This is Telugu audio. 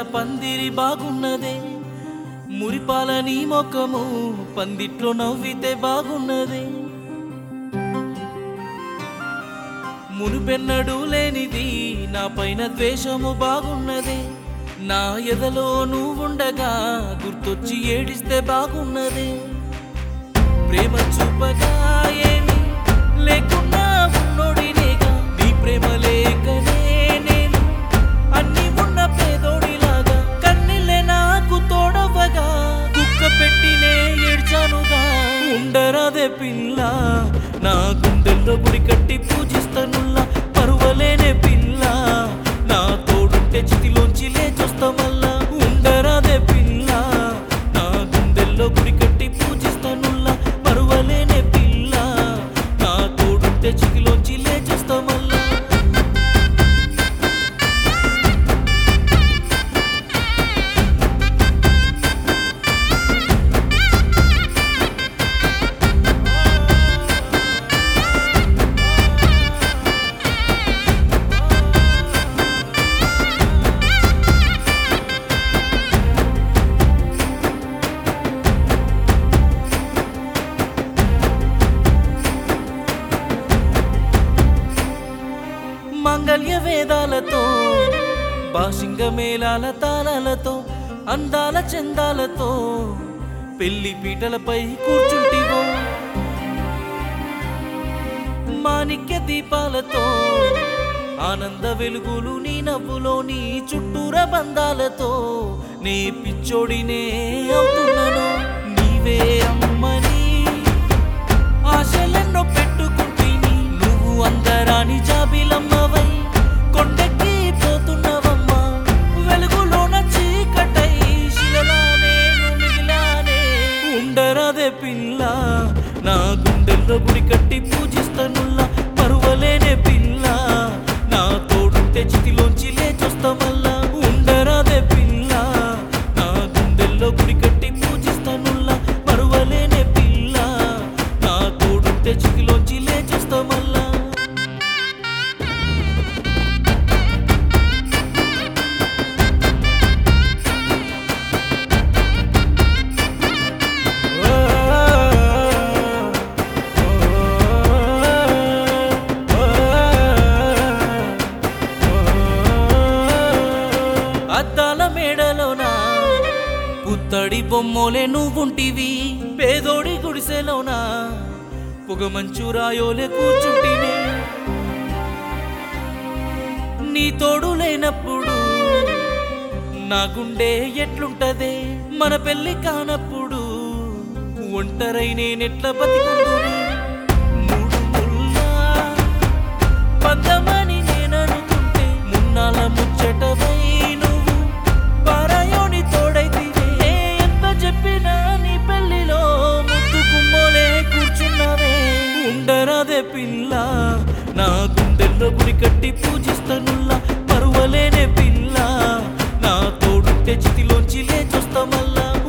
పందిరి బాగున్నదే మురిపాల నీ ముఖము పందిట్లో నవ్వితే బాగున్నదే మునుపెన్నడూ లేనిది నా పైన ద్వేషము బాగున్నదే నా ఎదలో నువ్వుండగా గుర్తొచ్చి ఏడిస్తే బాగున్నదే ప్రేమ చూపగా ఏమి లేకున్నా ఉన్నోడినేగా నీ ప్రేమ లేకనే నేను అన్ని ఉన్న పేదోడిలాగా కన్నీళ్ళే నాకు తోడవగా కుక్క పెట్టినే ఏడ్చానుగా ఉండరాదే పిల్ల నా గుండెల్లో గుడి కట్టి పూజిస్తానుల్లా పరువలేనే పిల్ల నా తోడుంటే చితిలోంచి లేచొస్తా మళ్ళా ఉండరాదే పిల్ల నా గుండెల్లో గుడి కట్టి పూజిస్తానుల్లా పరువలేనే పిల్ల నా తోడుంటే చితిలోంచి లేచొస్తా మళ్ళా మంగళ్య వేదాలతో బాసింగ మేళాల తాళాలతో అందాల చందాలతో పెళ్లి పీటలపై కూర్చుంటివో మాణిక్య దీపాలతో ఆనంద వెలుగులు నీ నవ్వులో నీ చుట్టూర బంధాలతో నే పిచ్చోడినే అవుతున్నాను నీవే అమ్మని ఆశలెన్నో పెట్టుకుంటిని నువ్వు అందరాని జాబిలమ్మవై కొండెక్కి పోతున్నవమ్మా వెలుగులోన చీకటై శిలలానే నువ్వు మిగిలానే ఉండరాదే పిల్ల నా గుండెల్లో గుడి కట్టి పూజిస్తానుల్లా పరువలేనే పిల్ల నా తోడుంటే చితిలోంచి లేచొస్తా మళ్ళా ఉండరాదే పిల్ల నా గుండెల్లో గుడి కట్టి పూజిస్తానుల్లా పరువలేనే పిల్ల నా తోడుంటే చితిలోంచి లేచొస్తా మళ్ళా అద్దాల మేడలోన పుత్తడి బొమ్మోలే నువ్వుంటివి పేదోడి గుడిసెలోన పొగ మంచు రాయోలే కూర్చుంటివి నీ తోడు లేనప్పుడు నా గుండె ఎట్లుంటదే మన పెళ్లి కానప్పుడు ఒంటరై నేనెట్ల బతికుందునే మూడు ముళ్ళ పందమని నేననుకుంటే మున్నాల ముచ్చటవై నువ్వు పారాయోని తోడైతివే ఎంత చెప్పినా నీ పెళ్లిలో ముద్దు కుమ్మోలే కూర్చున్నావే ఉండరాదే పిల్ల నా గుండెల్లో గుడి కట్టి పూజిస్తానుల్లా పరువలేనే పిల్ల నా తోడుంటే చితిలోంచి లేచొస్తా మళ్ళా